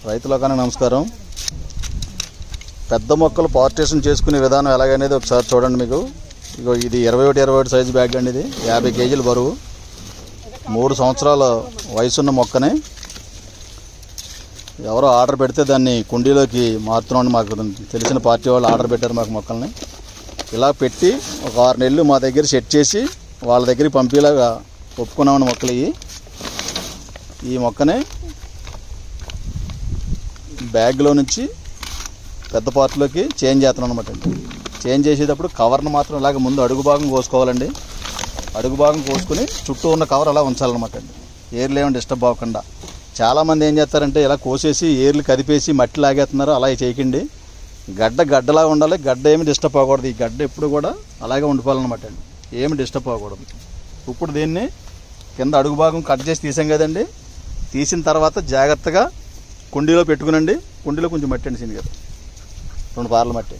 రైతులకానికి నమస్కారం పెద్ద మొక్కలు పార్టేషన్ చేసుకునే విధానం ఎలాగనేది ఒకసారి చూడండి మీకు ఇగో ఇది ఇరవై ఒకటి ఇరవై ఒకటి సైజు బ్యాగ్ అండి ఇది యాభై కేజీలు బరువు మూడు సంవత్సరాల వయసున్న మొక్కని ఎవరో ఆర్డర్ పెడితే దాన్ని కుండీలోకి మారుతున్నాం మాకు తెలిసిన పార్టీ వాళ్ళు ఆర్డర్ పెట్టారు మాకు మొక్కల్ని ఇలా పెట్టి ఒక ఆరు నెలలు మా దగ్గర సెట్ చేసి వాళ్ళ దగ్గరికి పంపేలాగా ఒప్పుకున్నామని మొక్కలు ఇవి ఈ మొక్కని బ్యాగ్లో నుంచి పెద్ద పార్ట్లోకి చేంజ్ చేస్తున్నాం అనమాట అండి చేంజ్ చేసేటప్పుడు కవర్ను మాత్రం ఇలాగ ముందు అడుగు భాగం కోసుకోవాలండి అడుగు భాగం కోసుకుని చుట్టూ ఉన్న కవర్ అలా ఉంచాలన్నమాట అండి ఏర్లు ఏమైనా డిస్టర్బ్ అవ్వకుండా చాలామంది ఏం చేస్తారంటే ఇలా కోసేసి ఏర్లు కదిపేసి మట్టి లాగేస్తున్నారు అలా చేయకండి గడ్డ గడ్డలా ఉండాలి గడ్డ ఏమి డిస్టర్బ్ అవ్వకూడదు ఈ గడ్డ ఎప్పుడు కూడా అలాగే ఉండిపోవాలన్నమాట అండి ఏమి డిస్టర్బ్ అవ్వకూడదు ఇప్పుడు దీన్ని కింద అడుగు భాగం కట్ చేసి తీసాం కదండి తీసిన తర్వాత జాగ్రత్తగా కుండీలో పెట్టుకునండి కుండీలో కొంచెం మట్టి అండి సీని గారు రెండు పార్లు మట్టి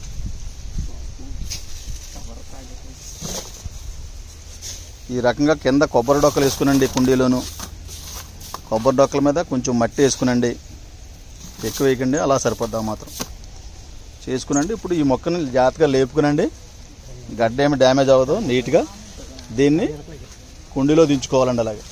ఈ రకంగా కింద కొబ్బరి డొక్కలు వేసుకునండి కుండీలోను కొబ్బరి డొక్కల మీద కొంచెం మట్టి వేసుకునండి ఎక్కువ వేయకండి అలా సరిపోద్దా మాత్రం చేసుకునండి ఇప్పుడు ఈ మొక్కని జాగ్రత్తగా లేపుకునండి గడ్డ ఏమి డ్యామేజ్ అవ్వదు నీట్గా దీన్ని కుండీలో దించుకోవాలండి అలాగే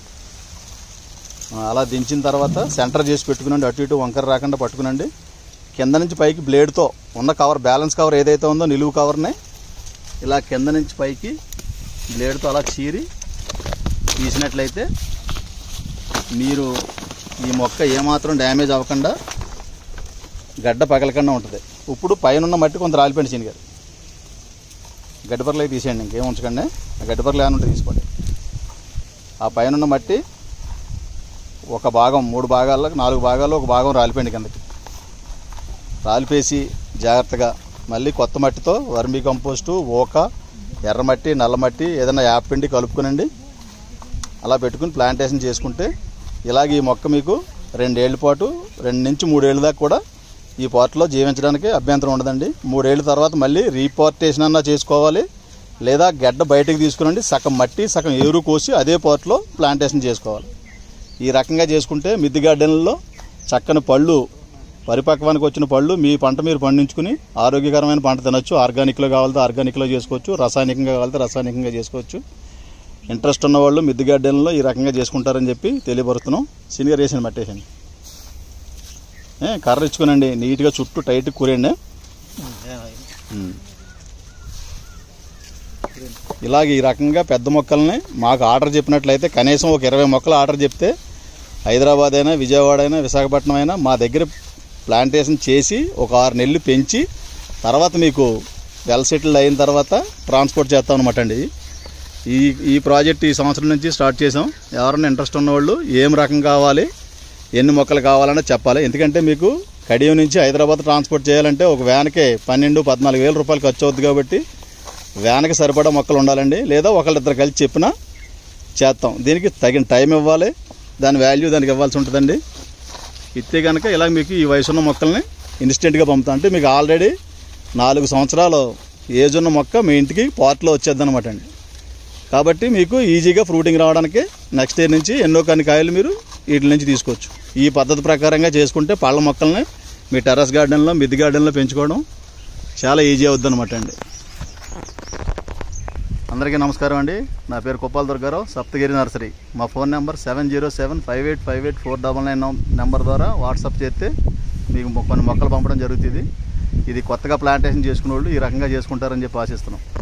ఆ, అలా దించిన తర్వాత సెంటర్ చేసి పెట్టుకునండి అటు ఇటు వంకర రాకుండా పట్టుకునండి కింద నుంచి పైకి బ్లేడ్తో ఉన్న కవర్ బ్యాలెన్స్ కవర్ ఏదైతే ఉందో నిలువు కవర్ని ఇలా కింద నుంచి పైకి బ్లేడ్తో అలా చీరి తీసినట్లయితే మీరు ఈ మొక్క ఏమాత్రం డ్యామేజ్ అవ్వకుండా గడ్డ పగలకుండా ఉంటుంది ఇప్పుడు పైన ఉన్న మట్టి కొంత రాలిపోయింది సీని గారు గడ్డిపరలు అయితే తీసేయండి ఇంకేం ఉంచకండి ఆ గడ్డిపరలు ఏమైనా ఉంటే తీసుకోండి ఆ పైన ఉన్న మట్టి ఒక భాగం మూడు భాగాల్లో నాలుగు భాగాల్లో ఒక భాగం రాలిపోయింది కిందకి రాలిపేసి జాగ్రత్తగా మళ్ళీ కొత్త మట్టితో వర్మీ కంపోస్టు ఓక ఎర్రమట్టి నల్లమట్టి ఏదైనా యాపిండి కలుపుకునండి అలా పెట్టుకుని ప్లాంటేషన్ చేసుకుంటే ఇలాగ ఈ మొక్క మీకు రెండేళ్ల పాటు రెండు నుంచి మూడేళ్ళ దాకా కూడా ఈ పాట్లో జీవించడానికి అభ్యంతరం ఉండదండి మూడేళ్ళ తర్వాత మళ్ళీ రీపార్టేషన్ అన్నా చేసుకోవాలి లేదా గడ్డ బయటకు తీసుకునండి సగం మట్టి సగం ఏరు కోసి అదే పాట్లో ప్లాంటేషన్ చేసుకోవాలి ఈ రకంగా చేసుకుంటే మిద్దె గార్డెన్లలో చక్కని పళ్ళు పరిపక్వానికి వచ్చిన పళ్ళు మీ పంట మీరు పండించుకుని ఆరోగ్యకరమైన పంట తినొచ్చు ఆర్గానిక్లో కావాలితే ఆర్గానిక్లో చేసుకోవచ్చు రసాయనికంగా కావాలితే రసాయనికంగా చేసుకోవచ్చు ఇంట్రెస్ట్ ఉన్న వాళ్ళు మిద్దె గార్డెన్లో ఈ రకంగా చేసుకుంటారని చెప్పి తెలియపరుస్తున్నాం సీనియర్ వేసిన మట్టేసండి ఏ కర్ర ఇచ్చుకునండి నీట్గా చుట్టూ టైట్ కూరండి ఉమ్. ఇలాగ ఈ రకంగా పెద్ద మొక్కల్ని మాకు ఆర్డర్ చెప్పినట్లయితే కనీసం ఒక ఇరవై మొక్కలు ఆర్డర్ చెప్తే హైదరాబాద్ అయినా విజయవాడ అయినా విశాఖపట్నం అయినా మా దగ్గర ప్లాంటేషన్ చేసి ఒక ఆరు నెలలు పెంచి తర్వాత మీకు వెల్ సెటిల్ అయిన తర్వాత ట్రాన్స్పోర్ట్ చేస్తాం అనమాట అండి ఈ ఈ ప్రాజెక్ట్ ఈ సంవత్సరం నుంచి స్టార్ట్ చేసాం ఎవరైనా ఇంట్రెస్ట్ ఉన్నవాళ్ళు ఏం రకం కావాలి ఎన్ని మొక్కలు కావాలని చెప్పాలి ఎందుకంటే మీకు కడియం నుంచి హైదరాబాద్ ట్రాన్స్పోర్ట్ చేయాలంటే ఒక వ్యాన్కే పన్నెండు పద్నాలుగు వేల రూపాయలు ఖర్చు అవుతుంది కాబట్టి వ్యాన్కి సరిపడా మొక్కలు ఉండాలండి లేదా ఒకళ్ళిద్దరు కలిసి చెప్పినా చేస్తాం దీనికి తగిన టైం ఇవ్వాలి దాని వాల్యూ దానికి ఇవ్వాల్సి ఉంటుందండి ఇస్తే కనుక ఇలా మీకు ఈ వయసున్న మొక్కల్ని ఇన్స్టెంట్గా పంపుతా అంటే మీకు ఆల్రెడీ నాలుగు సంవత్సరాలు ఏజ్ ఉన్న మొక్క మీ ఇంటికి పాట్లో వచ్చేద్ది అనమాట అండి కాబట్టి మీకు ఈజీగా ఫ్రూటింగ్ రావడానికి నెక్స్ట్ ఇయర్ నుంచి ఎన్నో కొన్ని కాయలు మీరు వీటి నుంచి తీసుకోవచ్చు ఈ పద్ధతి ప్రకారంగా చేసుకుంటే పళ్ళ మొక్కల్ని మీ టెర్రస్ గార్డెన్లో మిద్ది గార్డెన్లో పెంచుకోవడం చాలా ఈజీ అవుద్ది అనమాట అండి అందరికీ నమస్కారం అండి నా పేరు కొప్పాల దుర్గారావు సప్తగిరి నర్సరీ మా phone number seven zero seven five eight five eight four double nine number ద్వారా వాట్సాప్ చేస్తే మీకు కొన్ని మొక్కలు పంపడం జరుగుతుంది ఇది కొత్తగా ప్లాంటేషన్ చేసుకునే వాళ్ళు ఈ రకంగా చేసుకుంటారని చెప్పి ఆశిస్తున్నాం